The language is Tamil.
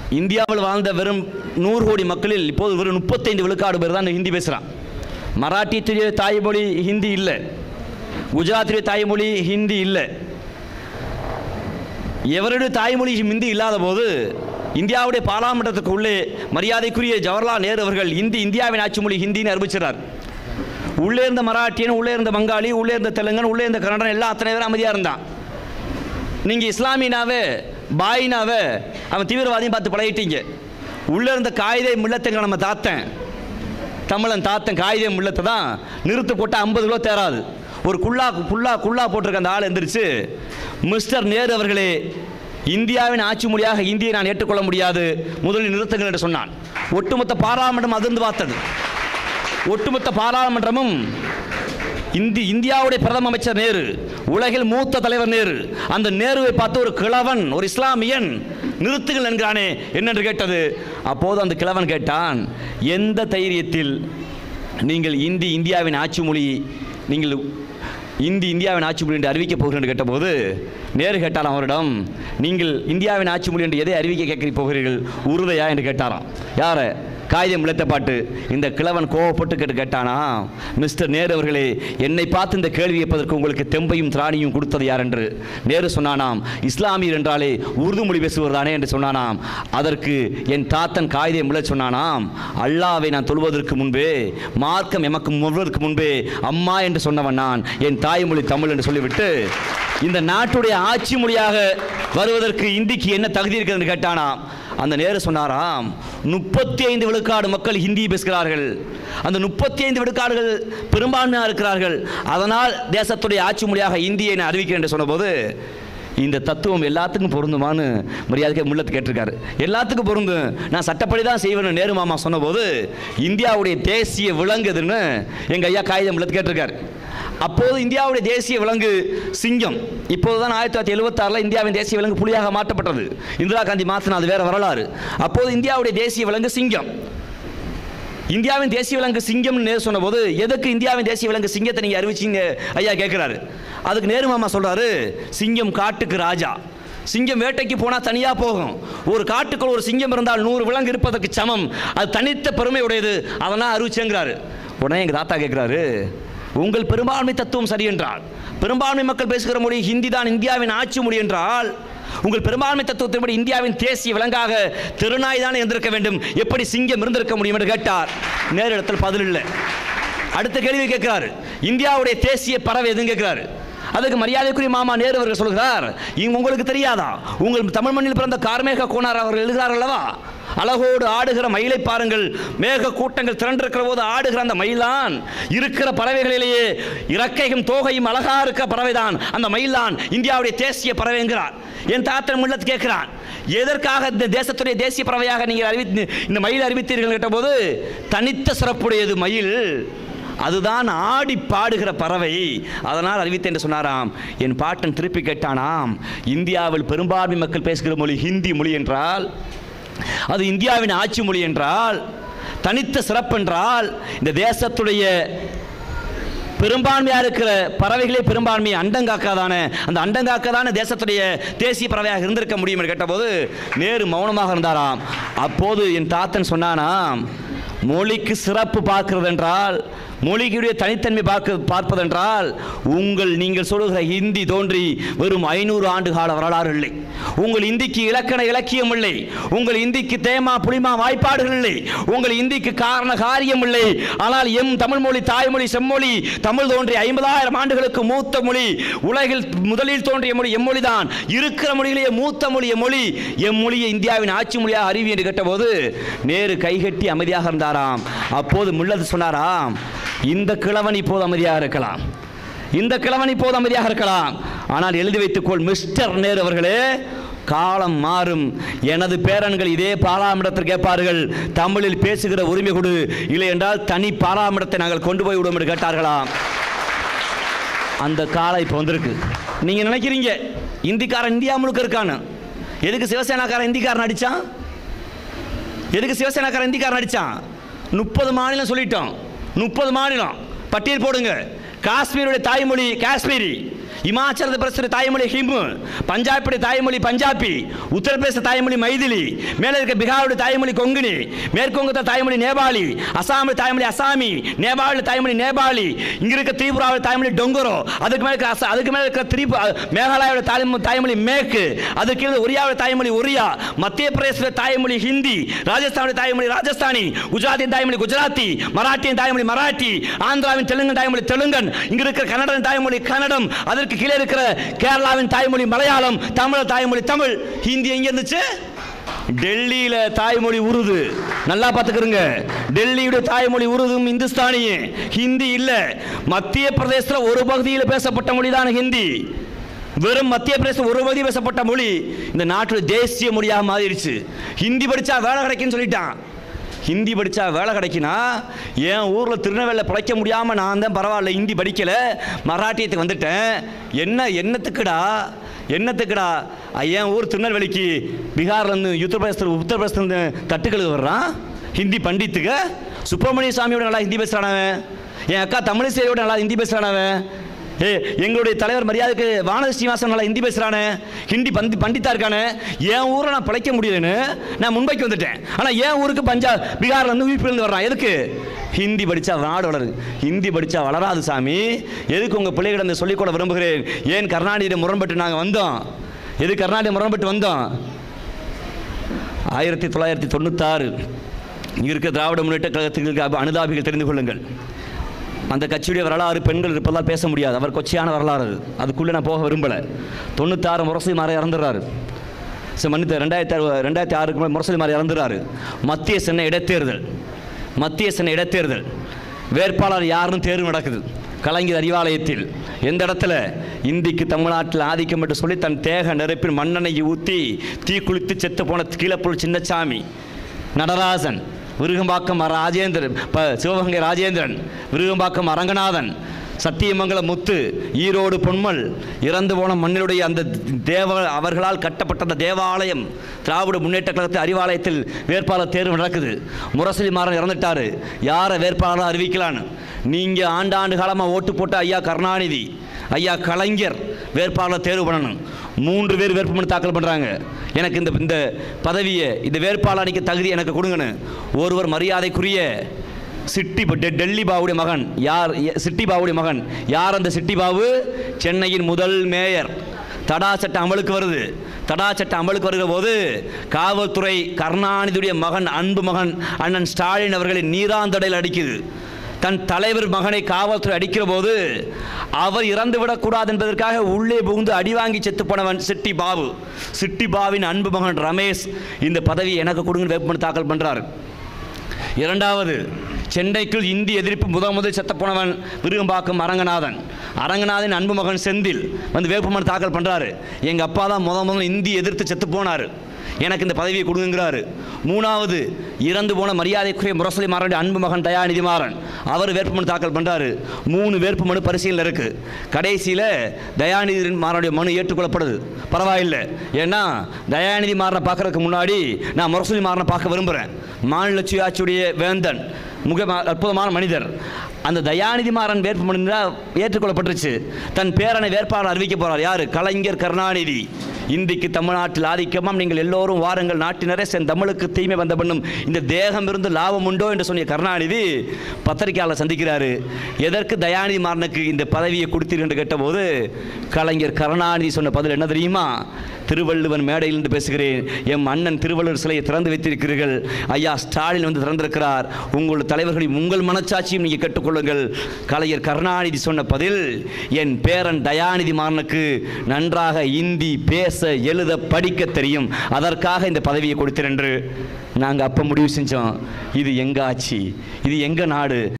இந்தியாவில் வாழ்ந்த வெறும் நூறு கோடி மக்களில் இப்போது வெறும் முப்பத்தைந்து விழுக்காடு பேர் தான் ஹிந்தி பேசுகிறான் மராட்டியத்துடைய தாய்மொழி ஹிந்தி இல்லை குஜராத்துடைய தாய்மொழி ஹிந்தி இல்லை எவருடைய தாய்மொழி ஹிந்தி இல்லாத போது இந்தியாவுடைய பாராளுமன்றத்துக்கு உள்ளே மரியாதைக்குரிய ஜவஹர்லால் நேரு அவர்கள் இந்தி இந்தியாவின் ஆட்சி மொழி ஹிந்தின்னு அறிவிச்சிறார் உள்ளே இருந்த மராட்டியன் உள்ளே இருந்த பங்காளி உள்ளே இருந்த தெலுங்கன் உள்ளே இருந்த கன்னடன் எல்லாம் அத்தனை பேரும் அமைதியாக இருந்தான் நீங்கள் இஸ்லாமியனாவே பாயினாவே அவன் தீவிரவாதியும் பார்த்து பழகிட்டீங்க உள்ளே இருந்த காகிதை முள்ளத்துங்க நம்ம தாத்தன் தமிழன் தாத்தன் காகிதை முள்ளத்தை தான் நிறுத்து போட்டால் ஐம்பது கிலோ தேராது ஒரு குள்ளா குள்ளா குள்ளா போட்டிருக்க அந்த ஆள் எந்திரிச்சு மிஸ்டர் நேரு அவர்களே இந்தியாவின் ஆட்சி மொழியாக இந்தியை நான் ஏற்றுக்கொள்ள முடியாது முதலில் நிறுத்துங்கள் என்று சொன்னான் ஒட்டுமொத்த பாராளுமன்றம் அதிர்ந்து பார்த்தது ஒட்டுமொத்த பாராளுமன்றமும் இந்தி இந்தியாவுடைய பிரதம அமைச்சர் நேரு உலகில் மூத்த தலைவர் நேரு அந்த நேருவை பார்த்து ஒரு கிழவன் ஒரு இஸ்லாமியன் நிறுத்துங்கள் என்கிறானே என்னென்று கேட்டது அப்போது அந்த கிழவன் கேட்டான் எந்த தைரியத்தில் நீங்கள் இந்தி இந்தியாவின் ஆட்சி மொழி நீங்கள் இந்தி இந்தியாவின் ஆட்சி மொழி என்று அறிவிக்கப் போகிறேன் என்று கேட்டபோது நேரு கேட்டாராம் அவரிடம் நீங்கள் இந்தியாவின் ஆட்சி மொழி என்று எதை அறிவிக்க கேட்க போகிறீர்கள் உறுதியா என்று கேட்டாராம் யாரை காகிதம் இழத்த பாட்டு இந்த கிழவன் கோவப்பட்டு கேட்டு கேட்டானா மிஸ்டர் நேரு அவர்களே என்னை பார்த்து இந்த கேள்வி கேட்பதற்கு உங்களுக்கு தெம்பையும் திராணியும் கொடுத்தது யார் என்று நேரு சொன்னானாம் இஸ்லாமியர் என்றாலே உருது மொழி பேசுவதுதானே என்று சொன்னானாம் அதற்கு என் தாத்தன் காகிதம் இழ சொன்னானாம் அல்லாவை நான் தொழுவதற்கு முன்பே மார்க்கம் எமக்கு முழுவதற்கு முன்பே அம்மா என்று சொன்னவன் நான் என் தாய்மொழி தமிழ் என்று சொல்லிவிட்டு இந்த நாட்டுடைய ஆட்சி மொழியாக வருவதற்கு இந்திக்கு என்ன தகுதி இருக்கிறது என்று கேட்டானாம் அந்த நேரு சொன்னாராம் முப்பத்தி ஐந்து விழுக்காடு மக்கள் ஹிந்தி பேசுகிறார்கள் அந்த முப்பத்தி ஐந்து விழுக்காடுகள் பெரும்பான்மையாக இருக்கிறார்கள் அதனால் தேசத்துடைய ஆட்சி மொழியாக இந்தியை நான் அறிவிக்கிறேன் என்று சொன்னபோது இந்த தத்துவம் எல்லாத்துக்கும் பொருந்துமான்னு மரியாதைக்கு முள்ளத்து கேட்டிருக்காரு எல்லாத்துக்கும் பொருந்தும் நான் சட்டப்படி தான் செய்வேன்னு நேரு மாமா சொன்னபோது இந்தியாவுடைய தேசிய விலங்கு எதுன்னு எங்கள் ஐயா காகிதம் முள்ளத்து கேட்டிருக்காரு அப்போது இந்தியாவுடைய தேசிய விலங்கு சிங்கம் இப்போது தான் ஆயிரத்தி தொள்ளாயிரத்தி எழுபத்தாறில் இந்தியாவின் தேசிய விலங்கு புலியாக மாற்றப்பட்டது இந்திரா காந்தி மாற்றினா அது வேற வரலாறு அப்போது இந்தியாவுடைய தேசிய விலங்கு சிங்கம் இந்தியாவின் தேசிய விலங்கு சிங்கம்னு நேரு சொன்னபோது எதுக்கு இந்தியாவின் தேசிய விலங்கு சிங்கத்தை நீங்கள் அறிவிச்சீங்க ஐயா கேட்குறாரு அதுக்கு நேரு மாமா சொல்கிறாரு சிங்கம் காட்டுக்கு ராஜா சிங்கம் வேட்டைக்கு போனால் தனியாக போகும் ஒரு காட்டுக்குள் ஒரு சிங்கம் இருந்தால் நூறு விலங்கு இருப்பதற்கு சமம் அது தனித்த பெருமை உடையது அதெல்லாம் அறிவிச்சேங்கிறாரு உடனே எங்கள் தாத்தா கேட்குறாரு உங்கள் பெரும்பான்மை தத்துவம் சரி என்றால் பெரும்பான்மை மக்கள் பேசுகிற மொழி ஹிந்தி தான் இந்தியாவின் ஆட்சி மொழி என்றால் உங்கள் பெரும்பான்மை தத்துவத்தின்படி இந்தியாவின் தேசிய விலங்காக திருநாய் தானே இருந்திருக்க வேண்டும் எப்படி சிங்கம் இருந்திருக்க முடியும் என்று கேட்டார் நேரு இடத்தில் பதில் இல்லை அடுத்த கேள்வி கேட்கிறாரு இந்தியாவுடைய தேசிய பறவை எதுன்னு கேட்கிறாரு அதுக்கு மரியாதைக்குரிய மாமா நேரு அவர்கள் சொல்கிறார் இங்க உங்களுக்கு தெரியாதா உங்கள் தமிழ் மண்ணில் பிறந்த கார்மேக கோனார் அவர்கள் எழுதுகிறார் அல்லவா அழகோடு ஆடுகிற மயிலை பாருங்கள் மேக கூட்டங்கள் திரண்டிருக்கிற போது ஆடுகிற அந்த மயிலான் இருக்கிற பறவைகளிலேயே இறக்கையும் தோகையும் அழகா இருக்க பறவைதான் அந்த மயிலான் இந்தியாவுடைய தேசிய பறவைங்கிறார் என் தாத்தன் முள்ளத்து கேட்கிறான் எதற்காக இந்த தேசத்துடைய தேசிய பறவையாக நீங்கள் அறிவித்து இந்த மயில் அறிவித்தீர்கள் கேட்டபோது தனித்த சிறப்புடையது மயில் அதுதான் ஆடி பாடுகிற பறவை அதனால் அறிவித்தேன் என்று சொன்னாராம் என் பாட்டன் திருப்பி கேட்டானாம் இந்தியாவில் பெரும்பான்மை மக்கள் பேசுகிற மொழி ஹிந்தி மொழி என்றால் அது இந்தியாவின் ஆட்சி மொழி என்றால் தனித்த சிறப்பென்றால் இந்த தேசத்துடைய பெரும்பான்மையாக இருக்கிற பறவைகளே பெரும்பான்மையை அண்டங்காக்காதான அந்த அண்டங்காக்காதான தேசத்துடைய தேசிய பறவையாக இருந்திருக்க முடியும் என்று கேட்டபோது நேரு மௌனமாக இருந்தாராம் அப்போது என் தாத்தன் சொன்னானாம் மொழிக்கு சிறப்பு பார்க்கிறது என்றால் மொழிக்குடைய தனித்தன்மை பார்க்க பார்ப்பதென்றால் உங்கள் நீங்கள் சொல்லுகிற ஹிந்தி தோன்றி வெறும் ஐநூறு ஆண்டு கால வரலாறு இல்லை உங்கள் இந்திக்கு இலக்கண இலக்கியம் இல்லை உங்கள் இந்திக்கு தேமா புலிமா வாய்ப்பாடுகள் இல்லை உங்கள் இந்திக்கு காரண காரியம் இல்லை ஆனால் எம் தமிழ் மொழி தாய்மொழி செம்மொழி தமிழ் தோன்றிய ஐம்பதாயிரம் ஆண்டுகளுக்கு மூத்த மொழி உலகில் முதலில் தோன்றிய மொழி எம்மொழி தான் இருக்கிற மொழியிலேயே மூத்த மொழி எம்மொழி எம் மொழியை இந்தியாவின் ஆட்சி மொழியாக அறிவி என்று கேட்டபோது நேரு கைகட்டி அமைதியாக இருந்தாராம் அப்போது முள்ளது சொன்னாராம் இந்த கிழவன் இப்போது அமைதியாக இருக்கலாம் இந்த கிழவன் இப்போது அமைதியாக இருக்கலாம் ஆனால் எழுதி வைத்துக்கொள் மிஸ்டர் நேரு அவர்களே காலம் மாறும் எனது பேரன்கள் இதே பாராளுமன்றத்தில் கேட்பார்கள் தமிழில் பேசுகிற உரிமை கொடு இல்லை என்றால் தனி பாராளுமன்றத்தை நாங்கள் கொண்டு போய் விடுவோம் என்று கேட்டார்களாம் அந்த காலம் இப்போ வந்திருக்கு நீங்கள் நினைக்கிறீங்க இந்திக்காரன் இந்தியா முழுக்க இருக்கான்னு எதுக்கு சிவசேனாக்காரன் இந்திக்காரன் அடிச்சான் எதுக்கு சிவசேனாக்காரன் இந்திக்காரன் அடிச்சான் முப்பது மாநிலம் சொல்லிட்டோம் முப்பது மாநிலம் பட்டியல் போடுங்க காஷ்மீருடைய தாய்மொழி காஷ்மீரி இமாச்சல பிரதேச தாய்மொழி ஹிம்மு பஞ்சாபுடைய தாய்மொழி பஞ்சாபி உத்தரப்பிரதேச தாய்மொழி மைதிலி மேலே இருக்க பீகாருடைய தாய்மொழி கொங்கினி மேற்குவங்கத்த தாய்மொழி நேபாளி அசாமில் தாய்மொழி அசாமி நேபாளில் தாய்மொழி நேபாளி இங்க இருக்க திரிபுராவில் தாய்மொழி டொங்கரோ அதுக்கு மேலே இருக்க அச- அதுக்கு மேலே இருக்க திரிபு மேகாலயாவோட தாய்மொழி தாய்மொழி மேற்கு அதுக்கு கீழே ஒரியாவோட தாய்மொழி ஒரியா மத்திய பிரதேச தாய்மொழி ஹிந்தி ராஜஸ்தானுடைய தாய்மொழி ராஜஸ்தானி குஜராத்தின் தாய்மொழி குஜராத்தி மராட்டியின் தாய்மொழி மராட்டி ஆந்திராவின் தெலுங்கு தாய்மொழி தெலுங்கன் இங்க இருக்கிற கன்னடன் தாய்மொழி கன்னடம் அதற்கு கீழே இருக்கிற கேரளாவின் தாய்மொழி மலையாளம் தமிழ் தாய்மொழி தமிழ் ஹிந்தி எங்க இருந்துச்சு டெல்லியில தாய்மொழி உருது நல்லா பார்த்துக்கிறங்க டெல்லியுடைய தாய்மொழி உருதும் இந்துஸ்தானியும் ஹிந்தி இல்ல மத்திய பிரதேசத்துல ஒரு பகுதியில் பேசப்பட்ட மொழி தான் ஹிந்தி வெறும் மத்திய பிரதேசம் ஒரு பகுதி பேசப்பட்ட மொழி இந்த நாட்டுடைய தேசிய மொழியாக மாறிடுச்சு ஹிந்தி படிச்சா வேலை கிடைக்குன்னு சொல்லிட்டான் ஹிந்தி படித்தா வேலை கிடைக்குனா என் ஊரில் திருநெல்வேலியில் பிழைக்க முடியாமல் நான் தான் பரவாயில்ல ஹிந்தி படிக்கலை மராட்டியத்துக்கு வந்துட்டேன் என்ன என்னத்துக்குடா என்னத்துக்குடா அஹ், என் ஊர் திருநெல்வேலிக்கு பீகார்லேருந்து உத்தரப்பிரதேசத்தில் உத்தரப்பிரதேசத்துலேருந்து தட்டுக்களுக்கு வர்றான் ஹிந்தி பண்டித்துக்க சுப்பிரமணிய சாமியோட நல்லா ஹிந்தி பேசுகிறானவன் என் அக்கா தமிழிசையோட நல்லா ஹிந்தி பேசுகிறானவன் ஏ எங்களுடைய தலைவர் மரியாதைக்கு வானதி ஸ்ரீனிவாசன் நல்லா ஹிந்தி பேசுகிறானே ஹிந்தி பந்தி பண்டித்தா இருக்கானே என் ஊரை நான் பிழைக்க முடியலன்னு நான் மும்பைக்கு வந்துட்டேன் ஆனால் என் ஊருக்கு பஞ்சாப் பீகார்லேருந்து யூபிலேருந்து வர்றான் எதுக்கு ஹிந்தி படித்தா நாடு வளரு ஹிந்தி படித்தா வளராது சாமி எதுக்கு உங்கள் பிள்ளைகளிடம் சொல்லிக்கொள்ள விரும்புகிறேன் ஏன் கருணாநிதியை முரண்பட்டு நாங்கள் வந்தோம் எது கருணாநிதி முரண்பட்டு வந்தோம் ஆயிரத்தி தொள்ளாயிரத்தி தொண்ணூத்தாறு இங்க இருக்க திராவிட முன்னேற்ற கழகத்துக்கு அனுதாபிகள் தெரிந்து கொள்ளுங்கள் அந்த கட்சியுடைய வரலாறு பெண்கள் இருப்பதால் பேச முடியாது அவர் கொச்சையான வரலாறு அது அதுக்குள்ளே நான் போக விரும்பலை தொண்ணூத்தாறு முரசை மாற இறந்துடுறாரு சரி மன்னித்து ரெண்டாயிரத்தி ஆறு ரெண்டாயிரத்தி ஆறுக்கு மேலே முரசொலி மாறி இறந்துடுறாரு மத்திய சென்னை இடைத்தேர்தல் மத்திய சென்னை இடைத்தேர்தல் வேட்பாளர் யாருன்னு தேர்வு நடக்குது கலைஞர் அறிவாலயத்தில் எந்த இடத்துல இந்திக்கு தமிழ்நாட்டில் ஆதிக்கம் என்று சொல்லி தன் தேக நெருப்பில் மண்ணெண்ணெய் ஊற்றி தீ குளித்து செத்து போன கீழப்புல் சின்னசாமி நடராசன் விருகம்பாக்கம் ராஜேந்திரன் ப சிவகங்கை ராஜேந்திரன் விருகம்பாக்கம் அரங்கநாதன் சத்தியமங்கலம் முத்து ஈரோடு பொன்மல் இறந்து போன மண்ணினுடைய அந்த தேவ அவர்களால் கட்டப்பட்ட அந்த தேவாலயம் திராவிட முன்னேற்ற கழகத்து அறிவாலயத்தில் வேட்பாளர் தேர்வு நடக்குது முரசொலி மாறன் இறந்துட்டாரு யாரை வேட்பாளராக அறிவிக்கலான்னு நீங்கள் ஆண்டாண்டு காலமாக ஓட்டு போட்ட ஐயா கருணாநிதி ஐயா கலைஞர் வேட்பாளர் தேர்வு பண்ணணும் மூன்று பேர் வேட்புமனு தாக்கல் பண்ணுறாங்க எனக்கு இந்த இந்த பதவியை இந்த வேட்பாளர் அணிக்க தகுதி எனக்கு கொடுங்கன்னு ஒருவர் மரியாதைக்குரிய சிட்டி டெ- டெல்லி பாவுடைய மகன் யார் எ- சிட்டி பாவுடைய மகன் யார் அந்த சிட்டி பாபு சென்னையின் முதல் மேயர் தடா சட்டம் அமலுக்கு வருது தடா சட்டம் அமலுக்கு வருகிற போது காவல்துறை கருணாநிதியுடைய மகன் அன்பு மகன் அண்ணன் ஸ்டாலின் அவர்களை நீராந்தடையில் அடிக்குது தன் தலைவர் மகனை காவல்துறை அடிக்கிற போது அவர் இறந்து விடக்கூடாது என்பதற்காக உள்ளே புகுந்து அடி வாங்கி செத்து போனவன் சிட்டி பாபு சிட்டி பாவின் அன்பு மகன் ரமேஷ் இந்த பதவியை எனக்கு கொடுங்க வேட்புமனு தாக்கல் பண்றார் இரண்டாவது சென்னைக்குள் இந்தி எதிர்ப்பு முதல் முதல் செத்த போனவன் விருகம்பாக்கம் அரங்கநாதன் அரங்கநாதன் அன்பு மகன் செந்தில் வந்து வேட்புமனு தாக்கல் பண்றாரு எங்க அப்பா தான் முத முதல்ல இந்தி எதிர்த்து செத்து போனார் எனக்கு இந்த பதவியை கொடுங்கிறாரு மூணாவது இறந்து போன மரியாதைக்குரிய முரசொலி மாறனுடைய அன்பு மகன் தயாநிதி மாறன் அவர் வேட்புமனு தாக்கல் பண்றாரு மூணு வேட்புமனு பரிசீலனை இருக்கு கடைசியில் தயாநிதி மாறனுடைய மனு ஏற்றுக்கொள்ளப்படுது பரவாயில்லை ஏன்னா தயாநிதி மாறனை பார்க்கறதுக்கு முன்னாடி நான் முரசொலி மாறனை பார்க்க விரும்புகிறேன் மாநில சுயாட்சியுடைய வேந்தன் முக அற்புதமான மனிதர் அந்த தயாநிதி மாறன் வேட்புமனு தான் ஏற்றுக்கொள்ளப்பட்டுருச்சு தன் பேரனை வேட்பாளர் அறிவிக்க போறார் யாரு கலைஞர் கருணாநிதி இந்திக்கு தமிழ்நாட்டில் ஆதிக்கமாம் நீங்கள் எல்லோரும் வாருங்கள் நாட்டினரே சென் தமிழுக்கு தீமை வந்த பண்ணும் இந்த தேகம் இருந்து லாபம் உண்டோ என்று சொன்னிய கருணாநிதி பத்திரிகையாளர் சந்திக்கிறாரு எதற்கு தயாநிதி மாறனுக்கு இந்த பதவியை கொடுத்தீர்கள் என்று கேட்டபோது கலைஞர் கருணாநிதி சொன்ன பதில் என்ன தெரியுமா திருவள்ளுவன் மேடையில் இருந்து பேசுகிறேன் எம் அண்ணன் திருவள்ளுவர் சிலையை திறந்து வைத்திருக்கிறீர்கள் ஐயா ஸ்டாலின் வந்து திறந்திருக்கிறார் உங்கள் தலைவர்களின் உங்கள் மனச்சாட்சியும் நீங்கள் கேட்டுக்கொள்ளுங்கள் கலைஞர் கருணாநிதி சொன்ன பதில் என் பேரன் தயாநிதி மாறனுக்கு நன்றாக இந்தி பேச எழுத படிக்க தெரியும் அதற்காக இந்த பதவியை கொடுத்தேன் என்று நாங்கள் அப்போ முடிவு செஞ்சோம் இது எங்க ஆட்சி இது எங்க நாடு